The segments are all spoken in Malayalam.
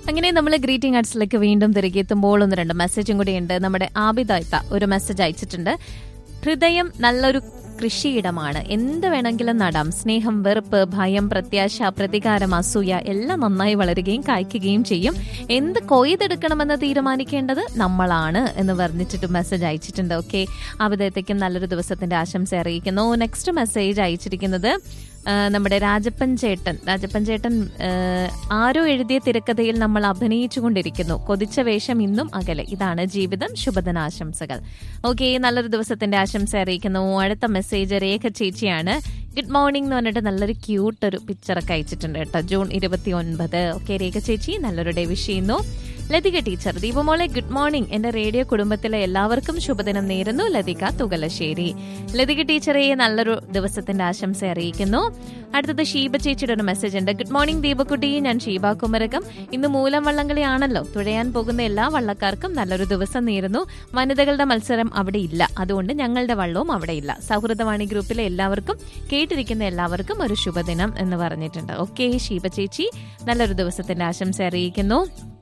അങ്ങനെ നമ്മൾ ഗ്രീറ്റിംഗ് ആർട്സിലേക്ക് വീണ്ടും തിരികെ എത്തുമ്പോൾ ഒന്ന് രണ്ട് മെസ്സേജും കൂടിയുണ്ട് നമ്മുടെ ആബിദായിത്ത ഒരു മെസ്സേജ് അയച്ചിട്ടുണ്ട് ഹൃദയം നല്ലൊരു കൃഷിയിടമാണ് എന്ത് വേണമെങ്കിലും നടാം സ്നേഹം വെറുപ്പ് ഭയം പ്രത്യാശ പ്രതികാരം അസൂയ എല്ലാം നന്നായി വളരുകയും കായ്ക്കുകയും ചെയ്യും എന്ത് കൊയ്തെടുക്കണമെന്ന് തീരുമാനിക്കേണ്ടത് നമ്മളാണ് എന്ന് പറഞ്ഞിട്ട് മെസ്സേജ് അയച്ചിട്ടുണ്ട് ഓക്കെ അവിധത്തേക്കും നല്ലൊരു ദിവസത്തിന്റെ ആശംസ അറിയിക്കുന്നു നെക്സ്റ്റ് മെസ്സേജ് അയച്ചിരിക്കുന്നത് ആ, നമ്മുടെ രാജപ്പൻ ചേട്ടൻ രാജപ്പൻ ചേട്ടൻ ആ, ആരോ എഴുതിയ തിരക്കഥയിൽ നമ്മൾ അഭിനയിച്ചുകൊണ്ടിരിക്കുന്നു കൊതിച്ച വേഷം ഇന്നും അകലെ ഇതാണ് ജീവിതം ശുഭദിനാശംസകൾ ഓക്കെ നല്ലൊരു ദിവസത്തിന്റെ ആശംസ അറിയിക്കുന്നു അടുത്ത മെസ്സേജ് രേഖ ചേച്ചിയാണ് ഗുഡ് മോർണിംഗ് എന്ന് പറഞ്ഞിട്ട് നല്ലൊരു ക്യൂട്ട് ഒരു പിക്ചറൊക്കെ അയച്ചിട്ടുണ്ട് കേട്ടോ ജൂൺ ഇരുപത്തി ഒൻപത് ഓക്കെ രേഖ ചേച്ചി നല്ലൊരു ഡേ വിഷ് ചെയ്യുന്നു ലതിക ടീച്ചർ ദീപമോളെ ഗുഡ് മോർണിംഗ് എന്റെ റേഡിയോ കുടുംബത്തിലെ എല്ലാവർക്കും ശുഭദിനം നേരുന്നു ലതിക തുകലശ്ശേരി ലതിക ടീച്ചറെ നല്ലൊരു ദിവസത്തിന്റെ ആശംസ അറിയിക്കുന്നു അടുത്തത് ഷീബ ചേച്ചിയുടെ ഒരു മെസ്സേജ് ഉണ്ട് ഗുഡ് മോർണിംഗ് ദീപക്കുട്ടി ഞാൻ ഷീബ കുമരകം ഇന്ന് മൂലം വള്ളംകളിയാണല്ലോ തുഴയാൻ പോകുന്ന എല്ലാ വള്ളക്കാർക്കും നല്ലൊരു ദിവസം നേരുന്നു വനിതകളുടെ മത്സരം അവിടെ ഇല്ല അതുകൊണ്ട് ഞങ്ങളുടെ വള്ളവും അവിടെ ഇല്ല സൗഹൃദവാണി ഗ്രൂപ്പിലെ എല്ലാവർക്കും കേട്ടിരിക്കുന്ന എല്ലാവർക്കും ഒരു ശുഭദിനം എന്ന് പറഞ്ഞിട്ടുണ്ട് ഓക്കെ ഷീബ ചേച്ചി നല്ലൊരു ദിവസത്തിന്റെ ആശംസ അറിയിക്കുന്നു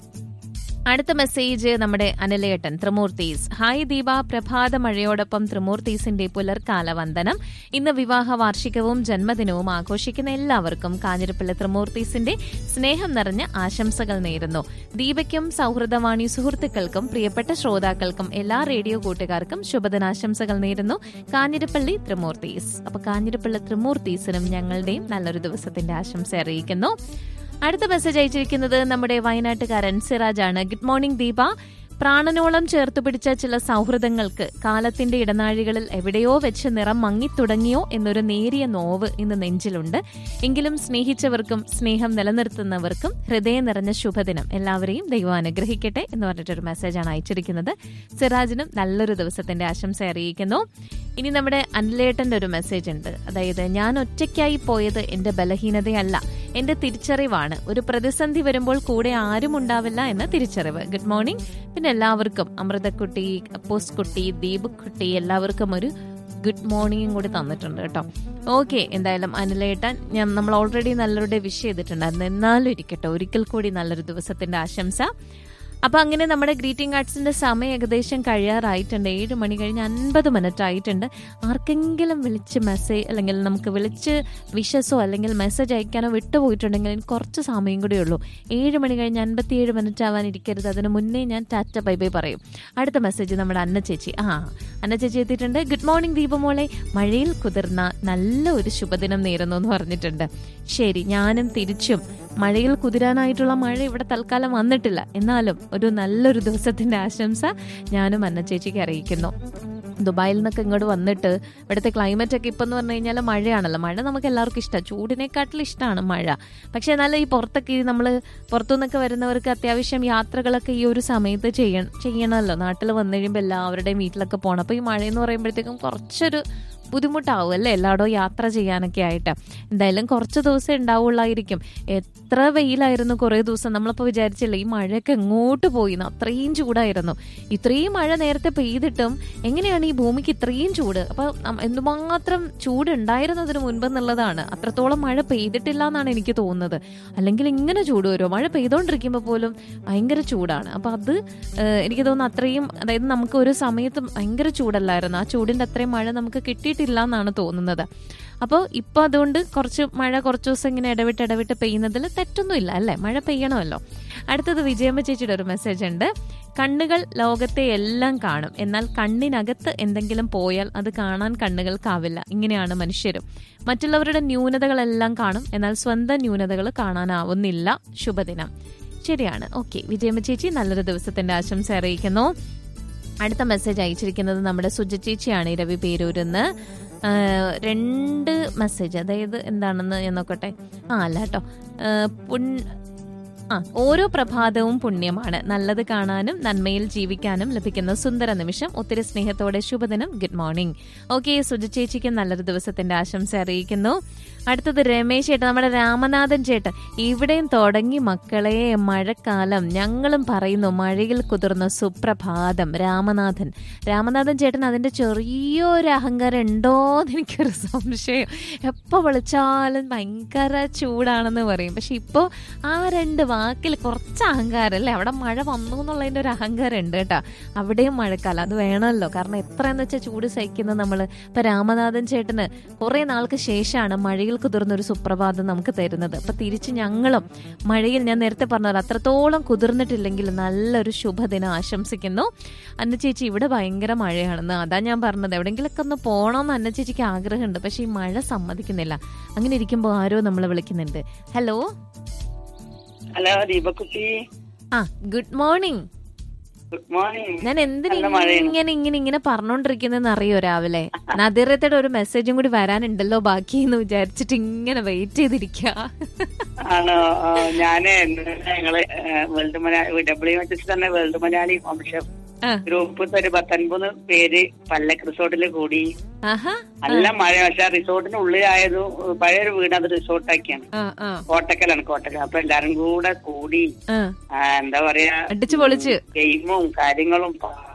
അടുത്ത മെസ്സേജ് നമ്മുടെ അനിലേട്ടൻ ത്രിമൂർത്തീസ് ഹായ് ദീപ പ്രഭാത മഴയോടൊപ്പം ത്രിമൂർത്തീസിന്റെ പുലർക്കാല വന്ദനം ഇന്ന് വിവാഹ വാർഷികവും ജന്മദിനവും ആഘോഷിക്കുന്ന എല്ലാവർക്കും കാഞ്ഞിരപ്പള്ളി ത്രിമൂർത്തീസിന്റെ സ്നേഹം നിറഞ്ഞ ആശംസകൾ നേരുന്നു ദീപയ്ക്കും സൗഹൃദവാണി സുഹൃത്തുക്കൾക്കും പ്രിയപ്പെട്ട ശ്രോതാക്കൾക്കും എല്ലാ റേഡിയോ കൂട്ടുകാർക്കും ശുഭദിനാശംസകൾ നേരുന്നു കാഞ്ഞിരപ്പള്ളി ത്രിമൂർത്തീസ് അപ്പൊ കാഞ്ഞിരപ്പള്ളി ത്രിമൂർത്തീസിനും ഞങ്ങളുടെയും നല്ലൊരു ദിവസത്തിന്റെ ആശംസ അറിയിക്കുന്നു അടുത്ത മെസ്സേജ് അയച്ചിരിക്കുന്നത് നമ്മുടെ വയനാട്ടുകാരൻ സിറാജാണ് ഗുഡ് മോർണിംഗ് ദീപ പ്രാണനോളം ചേർത്ത് പിടിച്ച ചില സൗഹൃദങ്ങൾക്ക് കാലത്തിന്റെ ഇടനാഴികളിൽ എവിടെയോ വെച്ച് നിറം മങ്ങിത്തുടങ്ങിയോ എന്നൊരു നേരിയ നോവ് ഇന്ന് നെഞ്ചിലുണ്ട് എങ്കിലും സ്നേഹിച്ചവർക്കും സ്നേഹം നിലനിർത്തുന്നവർക്കും ഹൃദയം നിറഞ്ഞ ശുഭദിനം എല്ലാവരെയും ദൈവം അനുഗ്രഹിക്കട്ടെ എന്ന് പറഞ്ഞിട്ടൊരു മെസ്സേജാണ് അയച്ചിരിക്കുന്നത് സിറാജിനും നല്ലൊരു ദിവസത്തിന്റെ ആശംസ അറിയിക്കുന്നു ഇനി നമ്മുടെ അനിലേട്ടന്റെ ഒരു മെസ്സേജ് ഉണ്ട് അതായത് ഞാൻ ഒറ്റയ്ക്കായി പോയത് എന്റെ ബലഹീനതയല്ല എന്റെ തിരിച്ചറിവാണ് ഒരു പ്രതിസന്ധി വരുമ്പോൾ കൂടെ ആരും ഉണ്ടാവില്ല എന്ന തിരിച്ചറിവ് ഗുഡ് മോർണിംഗ് പിന്നെ എല്ലാവർക്കും അമൃതക്കുട്ടി അപ്പോസ് കുട്ടി ദീപ് കുട്ടി എല്ലാവർക്കും ഒരു ഗുഡ് മോർണിംഗും കൂടി തന്നിട്ടുണ്ട് കേട്ടോ ഓക്കെ എന്തായാലും അനിലേട്ടൻ ഞാൻ നമ്മൾ ഓൾറെഡി നല്ലൊരു വിഷ് ചെയ്തിട്ടുണ്ടായിരുന്നു എന്നാലും ഇരിക്കട്ടെ ഒരിക്കൽ കൂടി നല്ലൊരു ദിവസത്തിന്റെ ആശംസ അപ്പൊ അങ്ങനെ നമ്മുടെ ഗ്രീറ്റിംഗ് കാർഡ്സിന്റെ സമയം ഏകദേശം കഴിയാറായിട്ടുണ്ട് ഏഴ് മണി കഴിഞ്ഞ് അൻപത് മിനിറ്റ് ആയിട്ടുണ്ട് ആർക്കെങ്കിലും വിളിച്ച് മെസ്സേജ് അല്ലെങ്കിൽ നമുക്ക് വിളിച്ച് വിഷസോ അല്ലെങ്കിൽ മെസ്സേജ് അയക്കാനോ വിട്ടുപോയിട്ടുണ്ടെങ്കിൽ ഇനി കുറച്ച് സമയം കൂടെ ഉള്ളൂ ഏഴ് മണി കഴിഞ്ഞ് അൻപത്തിയേഴ് മിനിറ്റ് ആവാൻ ഇരിക്കരുത് അതിന് മുന്നേ ഞാൻ ടാറ്റ ബൈ ബൈ പറയും അടുത്ത മെസ്സേജ് നമ്മുടെ അന്ന ചേച്ചി ആ അന്ന ചേച്ചി എത്തിയിട്ടുണ്ട് ഗുഡ് മോർണിംഗ് ദീപമോളെ മഴയിൽ കുതിർന്ന നല്ല ഒരു ശുഭദിനം നേരുന്നു എന്ന് പറഞ്ഞിട്ടുണ്ട് ശരി ഞാനും തിരിച്ചും മഴയിൽ കുതിരാനായിട്ടുള്ള മഴ ഇവിടെ തൽക്കാലം വന്നിട്ടില്ല എന്നാലും ഒരു നല്ലൊരു ദിവസത്തിന്റെ ആശംസ ഞാനും അന്ന ചേച്ചിക്ക് അറിയിക്കുന്നു ദുബായിൽ നിന്നൊക്കെ ഇങ്ങോട്ട് വന്നിട്ട് ഇവിടുത്തെ ക്ലൈമറ്റ് ഒക്കെ ഇപ്പം എന്ന് പറഞ്ഞു കഴിഞ്ഞാൽ മഴയാണല്ലോ മഴ നമുക്ക് എല്ലാവർക്കും ഇഷ്ടമാണ് ചൂടിനെക്കാട്ടിലും ഇഷ്ടമാണ് മഴ പക്ഷേ എന്നാലും ഈ പുറത്തൊക്കെ നമ്മൾ പുറത്തുനിന്നൊക്കെ വരുന്നവർക്ക് അത്യാവശ്യം യാത്രകളൊക്കെ ഈ ഒരു സമയത്ത് ചെയ്യണം ചെയ്യണമല്ലോ നാട്ടിൽ വന്നു കഴിയുമ്പോൾ എല്ലാവരുടെയും വീട്ടിലൊക്കെ പോകണം അപ്പോൾ ഈ മഴയെന്ന് പറയുമ്പോഴത്തേക്കും കുറച്ചൊരു ബുദ്ധിമുട്ടാവും അല്ലേ എല്ലായിടവും യാത്ര ചെയ്യാനൊക്കെ ആയിട്ട് എന്തായാലും കുറച്ച് ദിവസം ഉണ്ടാവുള്ളായിരിക്കും എത്ര വെയിലായിരുന്നു കുറേ ദിവസം നമ്മളിപ്പോൾ വിചാരിച്ചില്ല ഈ മഴയൊക്കെ എങ്ങോട്ട് പോയി എന്ന് അത്രയും ചൂടായിരുന്നു ഇത്രയും മഴ നേരത്തെ പെയ്തിട്ടും എങ്ങനെയാണ് ഈ ഭൂമിക്ക് ഇത്രയും ചൂട് അപ്പോൾ എന്തുമാത്രം ചൂട് ഉണ്ടായിരുന്നതിന് മുൻപ് എന്നുള്ളതാണ് അത്രത്തോളം മഴ പെയ്തിട്ടില്ല എന്നാണ് എനിക്ക് തോന്നുന്നത് അല്ലെങ്കിൽ ഇങ്ങനെ ചൂട് വരുമോ മഴ പെയ്തുകൊണ്ടിരിക്കുമ്പോൾ പോലും ഭയങ്കര ചൂടാണ് അപ്പോൾ അത് ഏഹ്, എനിക്ക് തോന്നുന്നു അത്രയും അതായത് നമുക്ക് ഒരു സമയത്ത് ഭയങ്കര ചൂടല്ലായിരുന്നു ആ ചൂടിൻ്റെ അത്രയും മഴ നമുക്ക് കിട്ടിയിട്ടില്ല എന്നാണ് തോന്നുന്നത് അപ്പോൾ ഇപ്പോൾ അതുകൊണ്ട് കുറച്ച് മഴ കുറച്ച് ദിവസം ഇങ്ങനെ ഇടവിട്ട് ഇടവിട്ട് പെയ്യുന്നതിൽ തെറ്റൊന്നുമില്ല അല്ലേ മഴ പെയ്യണമല്ലോ അടുത്തത് വിജയമ്മ ചേച്ചിയുടെ ഒരു മെസ്സേജ് ഉണ്ട് കണ്ണുകൾ ലോകത്തെ എല്ലാം കാണും എന്നാൽ കണ്ണിനകത്ത് എന്തെങ്കിലും പോയാൽ അത് കാണാൻ കണ്ണുകൾക്കാവില്ല ഇങ്ങനെയാണ് മനുഷ്യരും മറ്റുള്ളവരുടെ ന്യൂനതകളെല്ലാം കാണും എന്നാൽ സ്വന്തം ന്യൂനതകൾ കാണാനാവുന്നില്ല ശുഭദിനം ശരിയാണ് ഓക്കെ വിജയമ്മ ചേച്ചി നല്ലൊരു ദിവസത്തിന്റെ ആശംസ അറിയിക്കുന്നു അടുത്ത മെസ്സേജ് അയച്ചിരിക്കുന്നത് നമ്മുടെ സുജ ചേച്ചിയാണ് രവി പേരൂരിന്ന് ആ, രണ്ട് മെസ്സേജ് അതായത് എന്താണെന്ന് ഞാൻ നോക്കട്ടെ ആ അല്ല കേട്ടോ ആ, പുൺ- ആ ഓരോ പ്രഭാതവും പുണ്യമാണ് നല്ലത് കാണാനും നന്മയിൽ ജീവിക്കാനും ലഭിക്കുന്ന സുന്ദര നിമിഷം ഒത്തിരി സ്നേഹത്തോടെ ശുഭദിനം ഗുഡ് മോർണിംഗ് ഓക്കെ സുജ ചേച്ചിക്ക് നല്ലൊരു ദിവസത്തിന്റെ ആശംസ അറിയിക്കുന്നു അടുത്തത് രമേശ് ചേട്ടൻ നമ്മുടെ രാമനാഥൻ ചേട്ടൻ ഇവിടെയും തുടങ്ങി മക്കളെ മഴക്കാലം ഞങ്ങളും പറയുന്നു മഴയിൽ കുതിർന്ന സുപ്രഭാതം രാമനാഥൻ രാമനാഥൻ ചേട്ടൻ അതിന്റെ ചെറിയൊരു അഹങ്കാരം ഉണ്ടോന്ന് എനിക്കൊരു സംശയം എപ്പോൾ വിളിച്ചാലും ഭയങ്കര ചൂടാണെന്ന് പറയും പക്ഷെ ഇപ്പോൾ ആ രണ്ട് വാക്കിൽ കുറച്ച് അഹങ്കാരം അല്ലേ അവിടെ മഴ വന്നു എന്നുള്ളതിന്റെ ഒരു അഹങ്കാരം ഉണ്ട് കേട്ടോ അവിടെയും മഴക്കാലം അത് വേണമല്ലോ കാരണം എത്രയെന്ന് വെച്ചാൽ ചൂട് സഹിക്കുന്ന നമ്മൾ ഇപ്പൊ രാമനാഥൻ ചേട്ടന് കുറെ നാൾക്ക് ശേഷമാണ് മഴയിൽ കുതിർന്ന ഒരു സുപ്രഭാതം നമുക്ക് തരുന്നത് അപ്പൊ തിരിച്ച് ഞങ്ങളും മഴയിൽ ഞാൻ നേരത്തെ പറഞ്ഞത് അത്രത്തോളം കുതിർന്നിട്ടില്ലെങ്കിൽ നല്ലൊരു ശുഭദിനം ആശംസിക്കുന്നു അന്ന ചേച്ചി ഇവിടെ ഭയങ്കര മഴയാണെന്ന് അതാ ഞാൻ പറഞ്ഞത് എവിടെങ്കിലൊക്കെ ഒന്ന് പോകണമെന്ന് അന്ന ചേച്ചിക്ക് ആഗ്രഹമുണ്ട് പക്ഷെ ഈ മഴ സമ്മതിക്കുന്നില്ല അങ്ങനെ ഇരിക്കുമ്പോൾ ആരോ നമ്മളെ വിളിക്കുന്നുണ്ട് ഹലോ ഹലോ ദീപക്കുട്ടി ആ ഗുഡ് മോർണിംഗ് ഗുഡ് മോർണിംഗ് ഞാൻ എന്തിനാ നല്ല മഴയാണ്. ഇങ്ങനെ ഇങ്ങനെ ഇങ്ങനെ പറഞ്ഞോണ്ടിരിക്കുന്നെന്ന് അറിയോ രാവിലെ നദീറത്തയുടെ ഒരു മെസ്സേജും കൂടി വരാനുണ്ടല്ലോ ബാക്കി എന്ന് വിചാരിച്ചിട്ട് ഇങ്ങനെ വെയിറ്റ് ചെയ്തിരിക്കുക ആണോ ആ, ഞാന് ഇന്നലെ ഞങ്ങള് ഏ, world Malayali W H S തന്നെ വേൾഡ് മലയാളി വംശം ആ. ഗ്രൂപ്പിൽ ഒരു പത്തൊൻപത് പേര് പല്ലക്ക് റിസോർട്ടിൽ കൂടി ആഹാ നല്ല മഴ പക്ഷെ ആ റിസോർട്ടിന് ഉള്ളിലായത് പഴയൊരു വീട് അത് റിസോർട്ടാക്കിയാണ് ആ ആ കോട്ടക്കലാണ് കോട്ടക്കൽ അപ്പൊ എല്ലാരും കൂടെ കൂടി ആ ആ, എന്താ പറയാ അടിച്ചു പൊളിച്ച് ഗെയിമും കാര്യങ്ങളും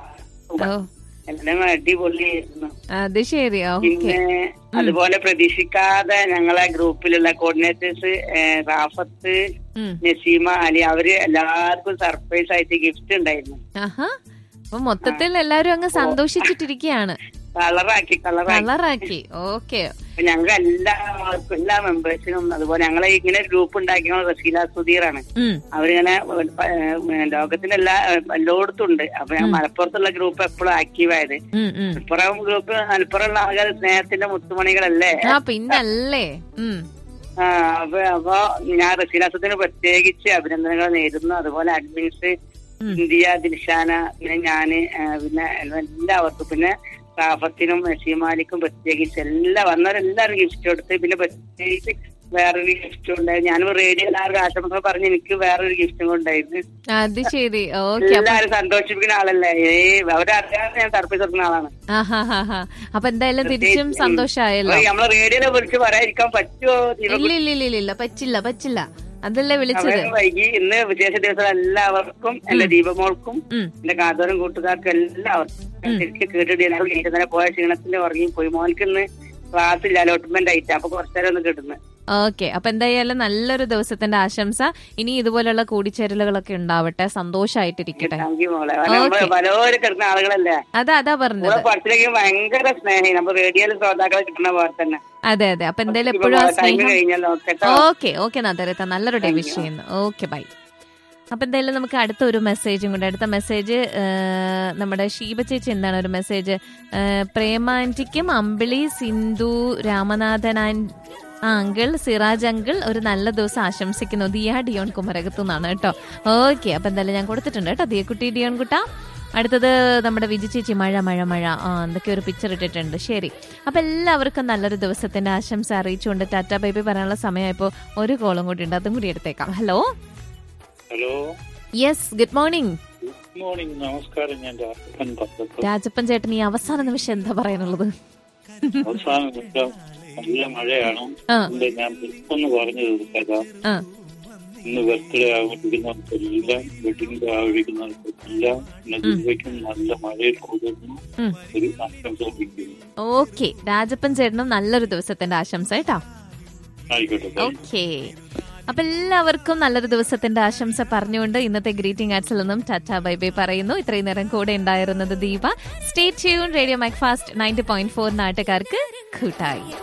ഓ എല്ലാം അടിപൊളിയായിരുന്നു അത് ശരി ഓക്കെ പിന്നെ അതുപോലെ പ്രതീക്ഷിക്കാതെ ഞങ്ങളെ ഗ്രൂപ്പിലുള്ള കോർഡിനേറ്റേഴ്സ് റാഫത്ത് നസീമ അലി അവര് എല്ലാവർക്കും സർപ്രൈസ് ആയിട്ട് ഗിഫ്റ്റ് ഉണ്ടായിരുന്നു ആഹാ അപ്പൊ മൊത്തത്തിൽ എല്ലാരും അങ്ങ് സന്തോഷിച്ചിട്ടിരിക്കുകയാണ് കളറാക്കി കളറാക്കി കളറാക്കി ഓക്കെ അപ്പൊ ഞങ്ങൾ എല്ലാവർക്കും എല്ലാ മെമ്പേഴ്സിനും അതുപോലെ ഞങ്ങളെ ഇങ്ങനെ ഗ്രൂപ്പ് ഉണ്ടാക്കിയ റസീല സുധീറാണ് ഉം അവരിങ്ങനെ ഏഹ്, ലോകത്തിന്റെ എല്ലാ എല്ലായിടത്തും ഉണ്ട് അപ്പൊ ഞാൻ മലപ്പുറത്തുള്ള ഗ്രൂപ്പ് എപ്പോഴും ആക്റ്റീവ് ആയത് ഉം ഉം മലപ്പുറം ഗ്രൂപ്പ് മലപ്പുറമുള്ള ആൾക്കാർ സ്നേഹത്തിന്റെ മുത്തുമണികളല്ലേ ആ പിന്നല്ലേ ഉം ആ, അപ്പൊ അപ്പൊ ഞാൻ റസീലാസത്തിന് പ്രത്യേകിച്ച് അഭിനന്ദനങ്ങൾ നേരുന്നു അതുപോലെ അഡ്മിൻസ് ഉം. ഇന്ത്യ ദിൽഷാന പിന്നെ ഞാന് ആ, പിന്നെ എല്ലാവർക്കും പിന്നെ റാഫത്തിനും നസീമാലിക്കും പ്രത്യേകിച്ച് എല്ലാ വന്നവരെല്ലാവരും ഗിഫ്റ്റ് കൊടുത്ത് പിന്നെ പ്രത്യേകിച്ച് വേറൊരു ഗിഫ്റ്റ് ഉണ്ടായിരുന്നു ഞാനും റേഡിയോ എല്ലാവർക്കും ആശംസ പറഞ്ഞ് എനിക്ക് വേറൊരു ഗിഫ്റ്റും ഉണ്ടായിരുന്നു അത് ശരി ഓക്കെ എല്ലാവരും സന്തോഷിപ്പിക്കുന്ന ആളല്ലേ ഏ അവരറിയാതെ ഞാൻ സർപ്രൈസ് കൊടുക്കുന്ന ആളാണ് ആഹാ അപ്പൊ എന്തായാലും തിരിച്ചും സന്തോഷായല്ലോ അപ്പൊ നമ്മളെ റേഡിയോയിലെ വിളിച്ച് പറയാതിരിക്കാൻ പറ്റുമോ ദീപക്? ഇല്ല ഇല്ല ഇല്ല ഇല്ല ഇല്ല പറ്റില്ല പറ്റില്ല അതല്ലേ വിളിച്ചത് അവരെ വൈകി ഇന്ന് വിശേഷ ദിവസം എല്ലാവർക്കും എന്റെ ദീപമോൾക്കും ഉം എന്റെ കാതോരം കൂട്ടുകാർക്കും എല്ലാവർക്കും ശരിക്കും കേട്ടിട്ട് ഞാൻ ഇന്നലെ പോയ ക്ഷീണത്തിൽ ഉറങ്ങി പോയി മോൻക്ക് ഇന്ന് ക്ലാസ്സിൽ അലോട്ട്മെന്റ് ആയിട്ട് അപ്പൊ കുറച്ചേരം ഒന്ന് കിട്ടുന്നു ഓക്കെ അപ്പൊ എന്തായാലും നല്ലൊരു ദിവസത്തിന്റെ ആശംസ ഇനി ഇതുപോലുള്ള കൂടിച്ചേരലുകളൊക്കെ ഉണ്ടാവട്ടെ സന്തോഷായിട്ടിരിക്കട്ടെ താങ്ക് യു മോളെ കാരണം നമ്മള് പലവരും കിടക്കുന്ന ആളുകളല്ലേ അതാ അതാ പറഞ്ഞത് കൂടെ പഠിച്ചില്ലെങ്കിൽ ഭയങ്കര സ്നേഹം നമ്മൾ റേഡിയോയിൽ ശ്രോതാക്കളെ കിട്ടുന്ന പോലെ തന്നെ അതെ അതെ അപ്പൊ എന്തായാലും എപ്പോഴും ആ ടൈം സ്നേഹം കഴിഞ്ഞല്ലോ കേട്ടോ ഓക്കെ ഓക്കെ നദരത്ത നല്ലൊരു ഡേ വിഷ് ചെയ്യുന്നു ഓക്കെ ബൈ അപ്പൊ എന്തായാലും നമുക്ക് അടുത്ത ഒരു മെസ്സേജും കൂടെ അടുത്ത മെസ്സേജ് നമ്മുടെ ഷീബ ചേച്ചി എന്താണ് ഒരു മെസ്സേജ് പ്രേമ ആന്റിക്കും അമ്പിളി സിന്ധു രാമനാഥൻ ആൻ- ആ അങ്കിൾ സിറാജ് അങ്കിൾ ഒരു നല്ല ദിവസം ആശംസിക്കുന്നു ദിയ ഡിയോൺ കുമരകത്തു നിന്നാണ് കേട്ടോ ഓക്കെ അപ്പൊ എന്തായാലും ഞാൻ കൊടുത്തിട്ടുണ്ട് കേട്ടോ ദിയക്കുട്ടി ഡിയോൺ കുട്ട അടുത്തത് നമ്മുടെ വിജി ചേച്ചി മഴ മഴ മഴ ആ എന്തൊക്കെ ഒരു പിക്ചർ ഇട്ടിട്ടുണ്ട് ശരി അപ്പൊ എല്ലാവർക്കും നല്ലൊരു ദിവസത്തിന്റെ ആശംസ അറിയിച്ചുകൊണ്ട് ടാറ്റ ബൈബി പറയാനുള്ള സമയമായപ്പോ ഒരു കോളും കൂടി ഉണ്ട് അതും കൂടി എടുത്തേക്കാം hello hello yes good morning good morning നമസ്കാരം ഞാൻ രാഘവൻ പത്രത്തിൽ രാജപ്പൻ ചേട്ടൻ ഈ അവസാന നിമിഷം എന്താ പറയാനുള്ളത് അവസാന നിമിഷം നല്ല മഴയാണ് ആ അതുകൊണ്ട് ഞാൻ ഒന്ന് പറഞ്ഞു തീർത്തേക്കാം ആ ഇന്ന് ബർത്ത്ഡേ ആഘോഷിക്കുന്നവർക്കെല്ലാം വെഡിങ് ഡേ ആഘോഷിക്കുന്നവർക്കെല്ലാം നദിവയ്ക്കും നല്ല മഴയിൽ കൂടുന്നു ഉം. ഒരു ആശംസ ലഭിക്കുന്നു ഓക്കെ രാജപ്പൻ ചേട്ടനും നല്ലൊരു ദിവസത്തിന്റെ ആശംസ കേട്ടോ ആയിക്കോട്ടെ bye. ഓക്കെ അപ്പൊ എല്ലാവർക്കും നല്ലൊരു ദിവസത്തിന്റെ ആശംസ പറഞ്ഞുകൊണ്ട് ഇന്നത്തെ ഗ്രീറ്റിംഗ് ആർട്സിൽ നിന്നും ടാറ്റ ബൈ ബൈ പറയുന്നു ഇത്രയും നേരം കൂടെ ഉണ്ടായിരുന്നത് Deepa stay tuned radio Macfast ninety point four നാട്ടുകാർക്ക് കൂട്ടായി